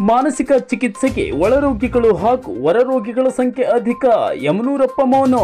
ಮಾನಸಿಕ ಚಿಕಿತ್ಸೆಗೆ ಒಳರೋಗಿಗಳು ಹಾಗೂ ಹೊರರೋಗಿಗಳ ಸಂಖ್ಯೆ ಅಧಿಕ ಯಮನೂರಪ್ಪ ಮೌನೋ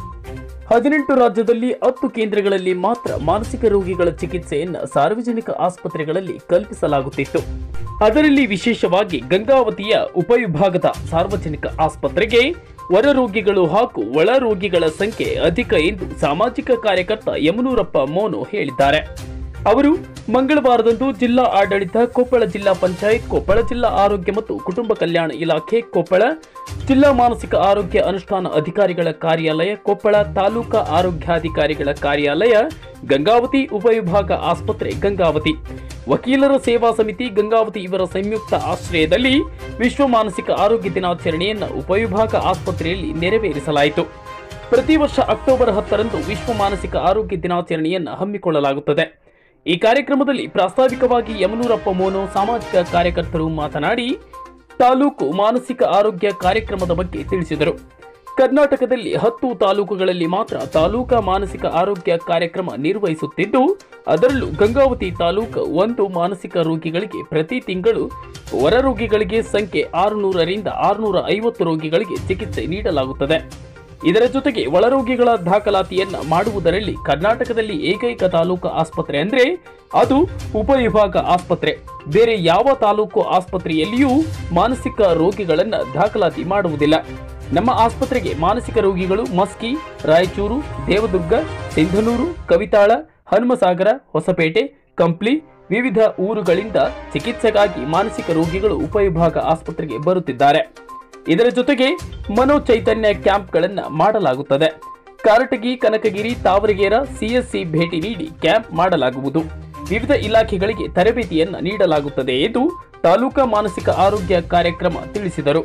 ಹದಿನೆಂಟು ರಾಜ್ಯದಲ್ಲಿ ಹತ್ತು ಕೇಂದ್ರಗಳಲ್ಲಿ ಮಾತ್ರ ಮಾನಸಿಕ ರೋಗಿಗಳ ಚಿಕಿತ್ಸೆಯನ್ನು ಸಾರ್ವಜನಿಕ ಆಸ್ಪತ್ರೆಗಳಲ್ಲಿ ಕಲ್ಪಿಸಲಾಗುತ್ತಿತ್ತು ಅದರಲ್ಲಿ ವಿಶೇಷವಾಗಿ ಗಂಗಾವತಿಯ ಉಪವಿಭಾಗದ ಸಾರ್ವಜನಿಕ ಆಸ್ಪತ್ರೆಗೆ ಹೊರ ರೋಗಿಗಳು ಹಾಗೂ ಒಳ ರೋಗಿಗಳ ಸಂಖ್ಯೆ ಅಧಿಕ ಎಂದು ಸಾಮಾಜಿಕ ಕಾರ್ಯಕರ್ತ ಯಮನೂರಪ್ಪ ಮೋನು ಹೇಳಿದ್ದಾರೆ ಅವರು ಮಂಗಳವಾರದಂದು ಜಿಲ್ಲಾ ಆಡಳಿತ ಕೊಪ್ಪಳ ಜಿಲ್ಲಾ ಪಂಚಾಯತ್ ಕೊಪ್ಪಳ ಜಿಲ್ಲಾ ಆರೋಗ್ಯ ಮತ್ತು ಕುಟುಂಬ ಕಲ್ಯಾಣ ಇಲಾಖೆ ಕೊಪ್ಪಳ ಜಿಲ್ಲಾ ಮಾನಸಿಕ ಆರೋಗ್ಯ ಅನುಷ್ಠಾನ ಅಧಿಕಾರಿಗಳ ಕಾರ್ಯಾಲಯ ಕೊಪ್ಪಳ ತಾಲೂಕಾ ಆರೋಗ್ಯಾಧಿಕಾರಿಗಳ ಕಾರ್ಯಾಲಯ ಗಂಗಾವತಿ ಉಪವಿಭಾಗ ಆಸ್ಪತ್ರೆ ಗಂಗಾವತಿ ವಕೀಲರ ಸೇವಾ ಸಮಿತಿ ಗಂಗಾವತಿ ಇವರ ಸಂಯುಕ್ತ ಆಶ್ರಯದಲ್ಲಿ ವಿಶ್ವ ಮಾನಸಿಕ ಆರೋಗ್ಯ ದಿನಾಚರಣೆಯನ್ನು ಉಪವಿಭಾಗ ಆಸ್ಪತ್ರೆಯಲ್ಲಿ ನೆರವೇರಿಸಲಾಯಿತು ಪ್ರತಿ ವರ್ಷ ಅಕ್ಟೋಬರ್ ಹತ್ತರಂದು ವಿಶ್ವ ಮಾನಸಿಕ ಆರೋಗ್ಯ ದಿನಾಚರಣೆಯನ್ನು ಹಮ್ಮಿಕೊಳ್ಳಲಾಗುತ್ತದೆ ಈ ಕಾರ್ಯಕ್ರಮದಲ್ಲಿ ಪ್ರಾಸ್ತಾವಿಕವಾಗಿ ಯಮನೂರಪ್ಪ ಮೋನು ಸಾಮಾಜಿಕ ಕಾರ್ಯಕರ್ತರು ಮಾತನಾಡಿ ತಾಲೂಕು ಮಾನಸಿಕ ಆರೋಗ್ಯ ಕಾರ್ಯಕ್ರಮದ ಬಗ್ಗೆ ತಿಳಿಸಿದರು ಕರ್ನಾಟಕದಲ್ಲಿ ಹತ್ತು ತಾಲೂಕುಗಳಲ್ಲಿ ಮಾತ್ರ ತಾಲೂಕಾ ಮಾನಸಿಕ ಆರೋಗ್ಯ ಕಾರ್ಯಕ್ರಮ ನಿರ್ವಹಿಸುತ್ತಿದ್ದು ಅದರಲ್ಲೂ ಗಂಗಾವತಿ ತಾಲೂಕು ಒಂದು ಮಾನಸಿಕ ರೋಗಿಗಳಿಗೆ ಪ್ರತಿ ತಿಂಗಳು ಹೊರ ರೋಗಿಗಳಿಗೆ ಸಂಖ್ಯೆ ಆರುನೂರರಿಂದ ಆರುನೂರ ಐವತ್ತು ರೋಗಿಗಳಿಗೆ ಚಿಕಿತ್ಸೆ ನೀಡಲಾಗುತ್ತದೆ ಇದರ ಜೊತೆಗೆ ಒಳರೋಗಿಗಳ ದಾಖಲಾತಿಯನ್ನ ಮಾಡುವುದರಲ್ಲಿ ಕರ್ನಾಟಕದಲ್ಲಿ ಏಕೈಕ ತಾಲೂಕು ಆಸ್ಪತ್ರೆ ಅಂದ್ರೆ ಅದು ಉಪವಿಭಾಗ ಆಸ್ಪತ್ರೆ ಬೇರೆ ಯಾವ ತಾಲೂಕು ಆಸ್ಪತ್ರೆಯಲ್ಲಿಯೂ ಮಾನಸಿಕ ರೋಗಿಗಳನ್ನ ದಾಖಲಾತಿ ಮಾಡುವುದಿಲ್ಲ ನಮ್ಮ ಆಸ್ಪತ್ರೆಗೆ ಮಾನಸಿಕ ರೋಗಿಗಳು ಮಸ್ಕಿ ರಾಯಚೂರು ದೇವದುರ್ಗ ಸಿಂಧನೂರು ಕವಿತಾಳ ಹನುಮಸಾಗರ ಹೊಸಪೇಟೆ ಕಂಪ್ಲಿ ವಿವಿಧ ಊರುಗಳಿಂದ ಚಿಕಿತ್ಸೆಗಾಗಿ ಮಾನಸಿಕ ರೋಗಿಗಳು ಉಪವಿಭಾಗ ಆಸ್ಪತ್ರೆಗೆ ಬರುತ್ತಿದ್ದಾರೆ ಇದರ ಜೊತೆಗೆ ಮನೋಚೈತನ್ಯ ಕ್ಯಾಂಪ್ಗಳನ್ನು ಮಾಡಲಾಗುತ್ತದೆ ಕಾರಟಗಿ ಕನಕಗಿರಿ ತಾವರಗೇರ ಸಿಎಸ್ಸಿ ಭೇಟಿ ನೀಡಿ ಕ್ಯಾಂಪ್ ಮಾಡಲಾಗುವುದು ವಿವಿಧ ಇಲಾಖೆಗಳಿಗೆ ತರಬೇತಿಯನ್ನು ನೀಡಲಾಗುತ್ತದೆ ಎಂದು ತಾಲೂಕಾ ಮಾನಸಿಕ ಆರೋಗ್ಯ ಕಾರ್ಯಕ್ರಮ ತಿಳಿಸಿದರು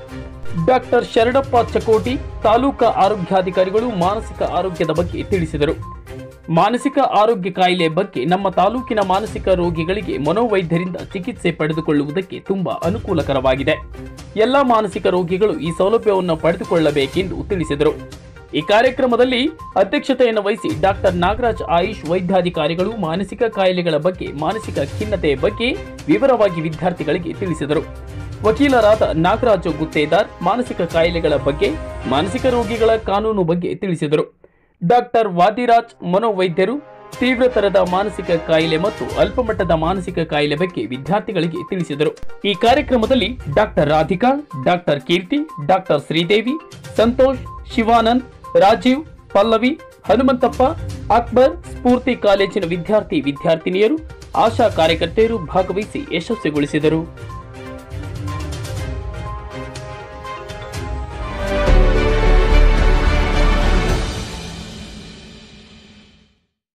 ಡಾಕ್ಟರ್ ಶರಣಪ್ಪ ಚಕೋಟಿ ತಾಲೂಕಾ ಆರೋಗ್ಯಾಧಿಕಾರಿಗಳು ಮಾನಸಿಕ ಆರೋಗ್ಯದ ಬಗ್ಗೆ ತಿಳಿಸಿದರು ಮಾನಸಿಕ ಆರೋಗ್ಯ ಕಾಯಿಲೆ ಬಗ್ಗೆ ನಮ್ಮ ತಾಲೂಕಿನ ಮಾನಸಿಕ ರೋಗಿಗಳಿಗೆ ಮನೋವೈದ್ಯರಿಂದ ಚಿಕಿತ್ಸೆ ಪಡೆದುಕೊಳ್ಳುವುದಕ್ಕೆ ತುಂಬಾ ಅನುಕೂಲಕರವಾಗಿದೆ ಎಲ್ಲ ಮಾನಸಿಕ ರೋಗಿಗಳು ಈ ಸೌಲಭ್ಯವನ್ನು ಪಡೆದುಕೊಳ್ಳಬೇಕೆಂದು ತಿಳಿಸಿದರು ಈ ಕಾರ್ಯಕ್ರಮದಲ್ಲಿ ಅಧ್ಯಕ್ಷತೆಯನ್ನು ವಹಿಸಿ ಡಾಕ್ಟರ್ ನಾಗರಾಜ್ ಆಯುಷ್ ವೈದ್ಯಾಧಿಕಾರಿಗಳು ಮಾನಸಿಕ ಕಾಯಿಲೆಗಳ ಬಗ್ಗೆ ಮಾನಸಿಕ ಖಿನ್ನತೆಯ ಬಗ್ಗೆ ವಿವರವಾಗಿ ವಿದ್ಯಾರ್ಥಿಗಳಿಗೆ ತಿಳಿಸಿದರು ವಕೀಲರಾದ ನಾಗರಾಜು ಗುತ್ತೇದಾರ್ ಮಾನಸಿಕ ಕಾಯಿಲೆಗಳ ಬಗ್ಗೆ ಮಾನಸಿಕ ರೋಗಿಗಳ ಕಾನೂನು ಬಗ್ಗೆ ತಿಳಿಸಿದರು ಡಾಕ್ಟರ್ ವಾದಿರಾಜ್ ಮನೋವೈದ್ಯರು ತೀವ್ರತರದ ಮಾನಸಿಕ ಕಾಯಿಲೆ ಮತ್ತು ಅಲ್ಪಮಟ್ಟದ ಮಾನಸಿಕ ಕಾಯಿಲೆ ಬಗ್ಗೆ ವಿದ್ಯಾರ್ಥಿಗಳಿಗೆ ತಿಳಿಸಿದರು ಈ ಕಾರ್ಯಕ್ರಮದಲ್ಲಿ doctor Radhika doctor Keerthi doctor Sridevi Santosh Shivanand Rajeev Pallavi Hanumanthappa Akbar Spoorthi ಕಾಲೇಜಿನ ವಿದ್ಯಾರ್ಥಿ ವಿದ್ಯಾರ್ಥಿನಿಯರು ಆಶಾ ಕಾರ್ಯಕರ್ತೆಯರು ಭಾಗವಹಿಸಿ ಯಶಸ್ವಿಗೊಳಿಸಿದರು